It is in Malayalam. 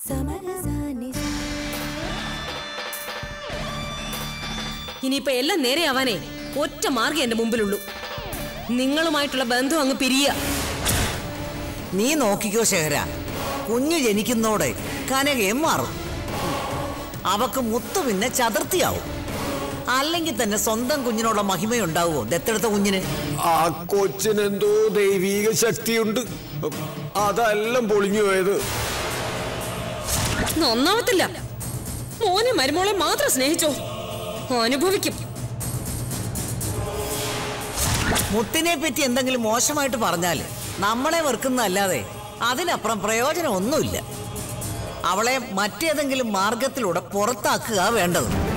ഇനിയിപ്പോ എല്ലാം നേരെയാവാനേ ഒറ്റ മാർഗം എന്റെ മുമ്പിലുള്ളൂ നിങ്ങളുമായിട്ടുള്ള ബന്ധം അങ്ങ് പിരിയ നീ നോക്കിക്കോ ശേഖര കുഞ്ഞു ജനിക്കുന്നോടെ കനകയും മാറും അവക്ക് മുത്തു പിന്നെ ചതുർത്ഥിയാവും അല്ലെങ്കിൽ തന്നെ സ്വന്തം കുഞ്ഞിനുള്ള മഹിമയുണ്ടാവുമോ ദത്തെടുത്ത കുഞ്ഞിന് ആ കൊച്ചിനെന്തോ ദൈവീക ശക്തിയുണ്ട് അതെല്ലാം പൊളിഞ്ഞു പോയത് ഒന്നാമത്തില്ല മോനെ മരുമോളെ മാത്രം സ്നേഹിച്ചോ അനുഭവിക്കും മുത്തിനെ പറ്റി എന്തെങ്കിലും മോശമായിട്ട് പറഞ്ഞാല് നമ്മളെ വെറുക്കുന്നതല്ലാതെ അതിനപ്പുറം പ്രയോജനം ഒന്നുമില്ല അവളെ മറ്റേതെങ്കിലും മാർഗത്തിലൂടെ പുറത്താക്കുക വേണ്ടത്